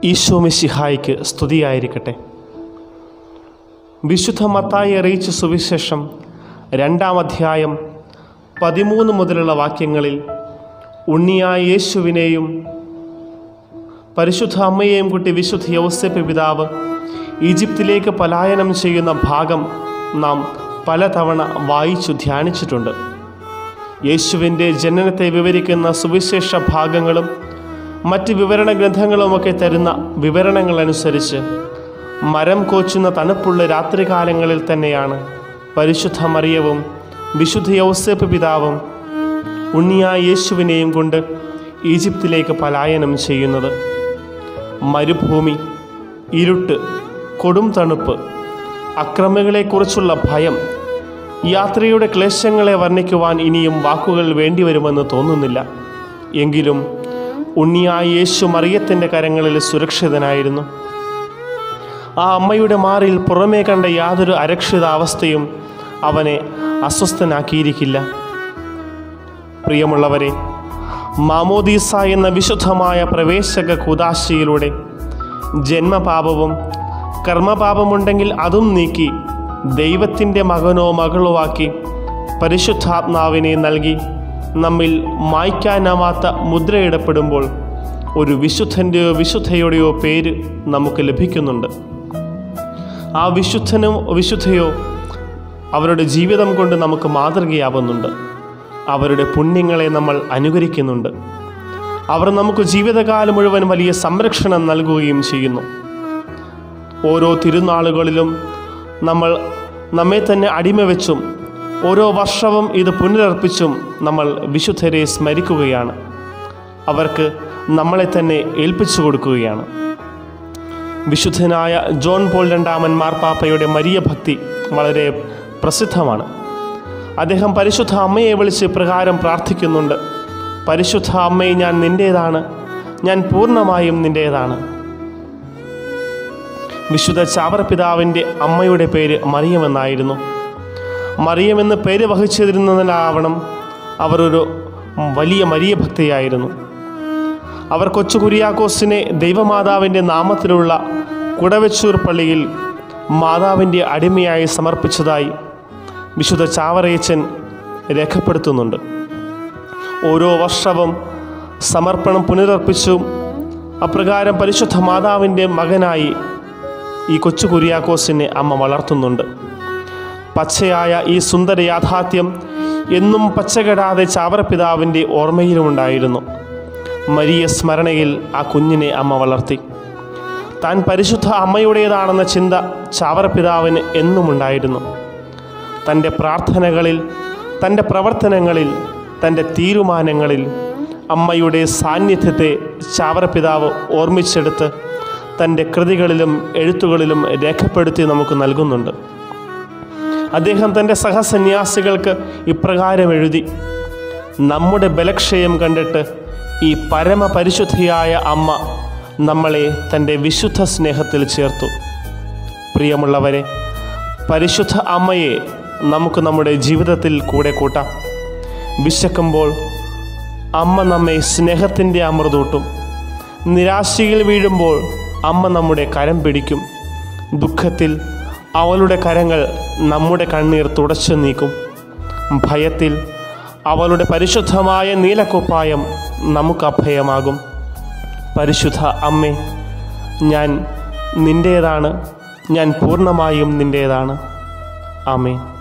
ഈശോ മിശിഹായിക്ക് സ്തുതിയായിരിക്കട്ടെ വിശുദ്ധ മത്തായി അറിയിച്ച സുവിശേഷം രണ്ടാം അധ്യായം പതിമൂന്ന് മുതലുള്ള വാക്യങ്ങളിൽ ഉണ്ണിയായ യേശുവിനെയും പരിശുദ്ധ അമ്മയെയും കുട്ടി വിശുദ്ധ യൗസേപ്പ് പിതാവ് ഈജിപ്തിലേക്ക് പലായനം ചെയ്യുന്ന ഭാഗം നാം പലതവണ വായിച്ചു ധ്യാനിച്ചിട്ടുണ്ട് യേശുവിൻ്റെ ജനനത്തെ വിവരിക്കുന്ന സുവിശേഷ ഭാഗങ്ങളും മറ്റ് വിവരണ ഗ്രന്ഥങ്ങളുമൊക്കെ തരുന്ന വിവരണങ്ങളനുസരിച്ച് മരം കോച്ചുന്ന തണുപ്പുള്ള രാത്രികാലങ്ങളിൽ തന്നെയാണ് പരിശുദ്ധ മറിയവും വിശുദ്ധ യൗസേപ്പ് പിതാവും ഉണ്ണിയായ യേശുവിനെയും കൊണ്ട് ഈജിപ്തിലേക്ക് പലായനം ചെയ്യുന്നത് മരുഭൂമി ഇരുട്ട് കൊടും തണുപ്പ് അക്രമികളെക്കുറിച്ചുള്ള ഭയം യാത്രയുടെ ക്ലേശങ്ങളെ വർണ്ണിക്കുവാൻ ഇനിയും വാക്കുകൾ വേണ്ടിവരുമെന്ന് തോന്നുന്നില്ല എങ്കിലും ഉണ്ണിയായ യേശു മറിയത്തിൻ്റെ കരങ്ങളിൽ സുരക്ഷിതനായിരുന്നു ആ അമ്മയുടെ മാറിൽ പുറമേ കണ്ട യാതൊരു അരക്ഷിതാവസ്ഥയും അവനെ അസ്വസ്ഥനാക്കിയിരിക്കില്ല പ്രിയമുള്ളവരെ മാമോദീസ എന്ന വിശുദ്ധമായ പ്രവേശക കുദാശയിലൂടെ ജന്മപാപവും കർമ്മപാപമുണ്ടെങ്കിൽ അതും നീക്കി ദൈവത്തിൻ്റെ മകനോ മകളോ ആക്കി പരിശുദ്ധാത്മാവിനെ നൽകി നമ്മിൽ മായ്ക്കാനാവാത്ത മുദ്രയിടപ്പെടുമ്പോൾ ഒരു വിശുദ്ധൻ്റെയോ വിശുദ്ധയുടെയോ പേര് നമുക്ക് ലഭിക്കുന്നുണ്ട് ആ വിശുദ്ധനോ വിശുദ്ധയോ അവരുടെ ജീവിതം കൊണ്ട് നമുക്ക് മാതൃകയാവുന്നുണ്ട് അവരുടെ പുണ്യങ്ങളെ നമ്മൾ അനുകരിക്കുന്നുണ്ട് അവർ നമുക്ക് ജീവിതകാലം മുഴുവൻ വലിയ സംരക്ഷണം നൽകുകയും ചെയ്യുന്നു ഓരോ തിരുനാളുകളിലും നമ്മൾ നമ്മെ തന്നെ അടിമ വെച്ചും ഓരോ വർഷവും ഇത് പുനരർപ്പിച്ചും നമ്മൾ വിശുദ്ധരെ സ്മരിക്കുകയാണ് അവർക്ക് നമ്മളെ തന്നെ ഏൽപ്പിച്ചു കൊടുക്കുകയാണ് വിശുദ്ധനായ ജോൺ പോൾ രണ്ടാമൻ മാർപ്പാപ്പയുടെ മരിയ ഭക്തി വളരെ പ്രസിദ്ധമാണ് അദ്ദേഹം പരിശുദ്ധ അമ്മയെ വിളിച്ച് പ്രകാരം പ്രാർത്ഥിക്കുന്നുണ്ട് പരിശുദ്ധ അമ്മയെ ഞാൻ നിൻ്റേതാണ് ഞാൻ പൂർണ്ണമായും നിൻ്റേതാണ് വിശുദ്ധ ചാവറപിതാവിൻ്റെ അമ്മയുടെ പേര് മറിയമെന്നായിരുന്നു മറിയമെന്ന് പേര് വഹിച്ചിരുന്നതിനാവണം അവർ ഒരു വലിയ മരിയ ഭക്തിയായിരുന്നു അവർ കൊച്ചു കുര്യാക്കോസിനെ ദൈവമാതാവിൻ്റെ നാമത്തിലുള്ള കുടവച്ചൂർ പള്ളിയിൽ മാതാവിൻ്റെ അടിമയായി സമർപ്പിച്ചതായി വിശുദ്ധ ചാവറയച്ചൻ രേഖപ്പെടുത്തുന്നുണ്ട് ഓരോ വർഷവും സമർപ്പണം പുനരർപ്പിച്ചും അപ്രകാരം പരിശുദ്ധ മാതാവിൻ്റെ മകനായി ഈ കൊച്ചു കുര്യാക്കോസിനെ അമ്മ വളർത്തുന്നുണ്ട് പച്ചയായ ഈ സുന്ദര യാഥാർത്ഥ്യം എന്നും പച്ചകെടാതെ ചാവറപിതാവിൻ്റെ ഓർമ്മയിലുമുണ്ടായിരുന്നു മരിയ സ്മരണയിൽ ആ കുഞ്ഞിനെ അമ്മ വളർത്തി താൻ പരിശുദ്ധ അമ്മയുടേതാണെന്ന ചിന്ത ചാവറപിതാവിന് എന്നുമുണ്ടായിരുന്നു തൻ്റെ പ്രാർത്ഥനകളിൽ തൻ്റെ പ്രവർത്തനങ്ങളിൽ തൻ്റെ തീരുമാനങ്ങളിൽ അമ്മയുടെ സാന്നിധ്യത്തെ ചാവറപിതാവ് ഓർമ്മിച്ചെടുത്ത് തൻ്റെ കൃതികളിലും എഴുത്തുകളിലും രേഖപ്പെടുത്തി നമുക്ക് നൽകുന്നുണ്ട് അദ്ദേഹം തൻ്റെ സഹസന്യാസികൾക്ക് ഇപ്രകാരം എഴുതി നമ്മുടെ ബലക്ഷയം കണ്ടിട്ട് ഈ പരമപരിശുദ്ധിയായ അമ്മ നമ്മളെ തൻ്റെ വിശുദ്ധ സ്നേഹത്തിൽ ചേർത്തു പ്രിയമുള്ളവരെ പരിശുദ്ധ അമ്മയെ നമുക്ക് നമ്മുടെ ജീവിതത്തിൽ കൂടെ കൂട്ടാം വിശക്കുമ്പോൾ അമ്മ നമ്മെ സ്നേഹത്തിൻ്റെ അമൃതൂട്ടും നിരാശയിൽ വീഴുമ്പോൾ അമ്മ നമ്മുടെ കരം പിടിക്കും ദുഃഖത്തിൽ അവളുടെ കരങ്ങൾ നമ്മുടെ കണ്ണീർ തുടച്ചു നീക്കും ഭയത്തിൽ അവളുടെ പരിശുദ്ധമായ നീലക്കുപ്പായം നമുക്ക് അഭയമാകും പരിശുദ്ധ അമ്മേ ഞാൻ നിൻ്റേതാണ് ഞാൻ പൂർണ്ണമായും നിൻ്റേതാണ് ആമേ